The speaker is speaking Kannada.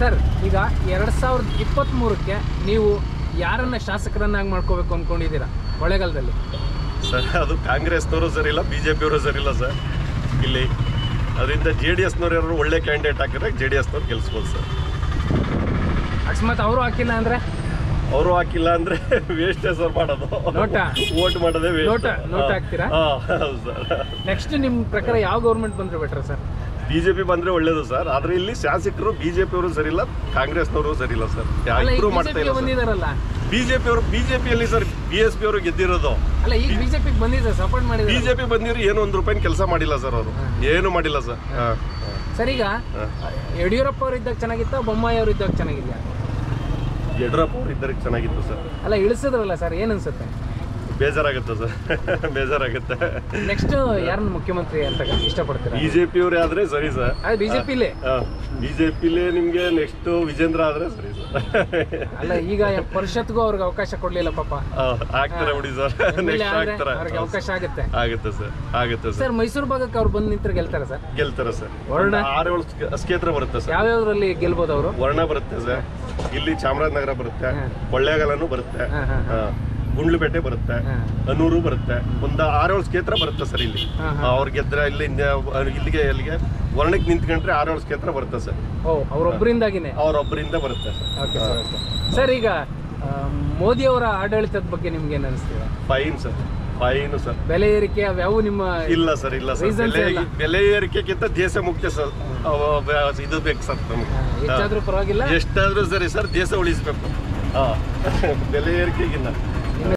ಸರ್ ಈಗ ಎರಡ್ ಸಾವಿರದ ಇಪ್ಪತ್ತ್ ಮೂರಕ್ಕೆ ನೀವು ಯಾರನ್ನ ಶಾಸಕರನ್ನಾಗಿ ಮಾಡ್ಕೋಬೇಕು ಅನ್ಕೊಂಡಿದ್ದೀರಾ ಕೊಳ್ಳೇಗಾಲದಲ್ಲಿ ಸರ್ ಅದು ಕಾಂಗ್ರೆಸ್ನವರು ಸರಿಯಿಲ್ಲ ಬಿ ಜೆ ಪಿಯವರು ಸರಿಯಿಲ್ಲ ಸರ್ ಇಲ್ಲಿ ಅದರಿಂದ ಜೆ ಡಿ ಎಸ್ನವ್ರು ಯಾರು ಒಳ್ಳೆ ಕ್ಯಾಂಡಿಡೇಟ್ ಹಾಕಿದ್ರೆ ಜೆ ಡಿ ಎಸ್ನವ್ರು ಗೆಲ್ಸ್ಬೋದು ಸರ್ ಅಕಸ್ಮಾತ್ ಅವರು ಹಾಕಿಲ್ಲ ಅಂದ್ರೆ ಅವರು ಹಾಕಿಲ್ಲ ಅಂದ್ರೆ ವೇಸ್ಟೇ ಸರ್ ಮಾಡೋದು ನೋಟ? ವೋಟ್ ಮಾಡೋದೇ ನೋಟ? ನೋಟ ಹಾಕ್ತೀರಾ? ಹೌದು ಸರ್ ನೆಕ್ಸ್ಟ್ ನಿಮ್ಮ ಪ್ರಕಾರ ಯಾವ ಗೌರ್ಮೆಂಟ್ ಬಂದ್ರೆ ಬೆಟರ್ ಸರ್ ಬಿಜೆಪಿ ಬಂದ್ರೆ ಒಳ್ಳೇದು ಸರ್ ಆದ್ರೆ ಇಲ್ಲಿ ಶಾಸಕರು ಬಿಜೆಪಿ ಅವರು ಸರಿಯಿಲ್ಲ ಕಾಂಗ್ರೆಸ್ನವರು ಸರಿಯಿಲ್ಲ ಸರ್ ಅಲ್ಲ ಈಗ ಇಬ್ರು ಮಾಡ್ತಾ ಬಿಜೆಪಿಗೆ ಇಲ್ಲ ಸರ್ ಬಂದಿದಾರಲ್ಲ ಬಿಜೆಪಿ ಅವರು ಬಿಜೆಪಿಯಲ್ಲಿ ಸರ್ ಬಿ ಎಸ್ ಪಿ ಅವರು ಗೆದ್ದಿರೋದು ಅಲ್ಲ ಈಗ ಬಿಜೆಪಿಗೆ ಬಂದಿದೆ ಸಪೋರ್ಟ್ ಮಾಡಿದ್ದಾರೆ ಬಿಜೆಪಿ ಬಂದಿರೋ ಏನು ಒಂದು ರೂಪಾಯಿ ಕೆಲಸ ಮಾಡಿಲ್ಲ ಸರ್ ಅವರು ಏನು ಮಾಡಿಲ್ಲ ಸರ್ ಹಾಂ ಸರ್ ಈಗ ಯಡಿಯೂರಪ್ಪ ಅವರು ಇದ್ದಾಗ ಚೆನ್ನಾಗಿತ್ತ ಬೊಮ್ಮಾಯಿ ಅವರು ಇದ್ದಾಗ ಚೆನ್ನಾಗಿದ್ಯಾ ಯಡಿಯೂರಪ್ಪ ಅವರು ಇದ್ದರೆ ಚೆನ್ನಾಗಿತ್ತು ಸರ್ ಅಲ್ಲ ಇಳಿಸಿದ್ರಲ್ಲ ಸರ್ ಏನ್ ಅನ್ಸುತ್ತೆ ಬೇಜಾರಾಗುತ್ತೆ ಸರ್ ಬೇಜಾರಾಗುತ್ತೆ ನೆಕ್ಸ್ಟ್ ಯಾರನ್ನ ಮುಖ್ಯಮಂತ್ರಿ ಅಂತ ಇಷ್ಟಪಡ್ತೀರಾ ಬಿಜೆಪಿ ಅವರೇ ಆದ್ರೆ ಸರಿ ಸರ್ ಅದು ಬಿಜೆಪಿಲೇ ಬಿಜೆಪಿಲಿ ನಿಮ್ಗೆ ನೆಕ್ಸ್ಟ್ ವಿಜೇಂದ್ರ ಆದ್ರೆ ಸರಿ ಸರ್ ಅಲ್ಲ ಈಗ ಪರಿಷತ್ಗೂ ಅವ್ರಿಗೆ ಅವಕಾಶ ಕೊಡ್ಲಿಲ್ಲ ಪಾಪ ಆ, ಆಗ್ತಾರೆ ಬಿಡಿ ಸರ್ MLA ನೆಕ್ಸ್ಟ್ ಆದ್ರೆ ಆಗ್ತಾರೆ ಅವ್ರಿಗೆ ಅವಕಾಶ ಆಗುತ್ತೆ ಆಗುತ್ತೆ ಸರ್ ಆಗುತ್ತೆ ಸರ್ ಸರ್ ಮೈಸೂರು ಭಾಗಕ್ಕೆ ಅವ್ರು ಬಂದು ನಿಂತ್ರೆ ಗೆಲ್ತಾರೆ ಸರ್ ಗೆಲ್ತಾರೆ ಸರ್ ವರ್ಣ? ಆರು ಏಳು ಕ್ಷೇತ್ರ ಬರುತ್ತೆ ಸರ್ ಯಾವ್ಯಾವ್ದ್ರಲ್ಲಿ ಗೆಲ್ಬೋದು ಅವರು ವರ್ಣ ಬರುತ್ತೆ ಸರ್ ಇಲ್ಲಿ ಚಾಮರಾಜನಗರ ಬರುತ್ತೆ ಹಾ. ಕೊಳ್ಳೇಗಾಲನು ಬರುತ್ತೆ ಹಾ, ಹಾ, ಹಾ. ಗುಂಡ್ಲುಪೇಟೆ ಬರುತ್ತೆ ಹಾ. ಅನೂರು ಬರುತ್ತೆ ಒಂದು ಆರೇಳು ಕ್ಷೇತ್ರ ಬರುತ್ತೆ ಸರ್ ಇಲ್ಲಿ ಹಾ, ಹಾ. ಅವ್ರು ಗೆದ್ರೆ ಇಲ್ಲಿ ಇನ್ನ- ಇಲ್ಲಿಗೆ ಇಲ್ಲಿಗೆ ವರ್ಣಕ್ಕೆ ನಿಂತ್ಕೊಂಡ್ರೆ ಆರೇಳು ಕ್ಷೇತ್ರ ಬರುತ್ತೆ ಸರ್ ಓ ಅವ್ರೊಬ್ಬರಿಂದಾಗಿನೇ ಅವ್ರೊಬ್ಬರಿಂದ ಬರುತ್ತೆ sir okay sir okay sir ಈಗ ಆ, ಮೋದಿ ಅವರ ಆಡಳಿತದ ಬಗ್ಗೆ ನಿಮ್ಗೆ ಏನು ಅನಿಸ್ತಿದೆ ಫೈನ್ ಸರ್ ಫೈನ್ ಸರ್ ಬೆಲೆ ಏರಿಕೆ ಅವ್ಯಾವು ನಿಮ್ಮ ಇಲ್ಲ ಸರ್ ಇಲ್ಲ ಸರ್ Reasons ಬೆಲೆ ಇಲ್ಲ. ಬೆಲೆ ಏರಿಕೆಗಿಂತ ದೇಶ ಮುಖ್ಯ ಸರ್ ಅವ- ಅವ- ಇದು ಬೇಕು ಸರ್ ನಮಗೆ ಹೆಚ್ಚಾದ್ರೂ ಪರವಾಗಿಲ್ಲ ಎಷ್ಟಾದ್ರೂ ಸರಿ ಸರ್ ದೇಶ ಉಳಿಸ್ಬೇಕು ಹಾ ಬೆಲೆ ಏರಿಕೆಗಿನ್ನ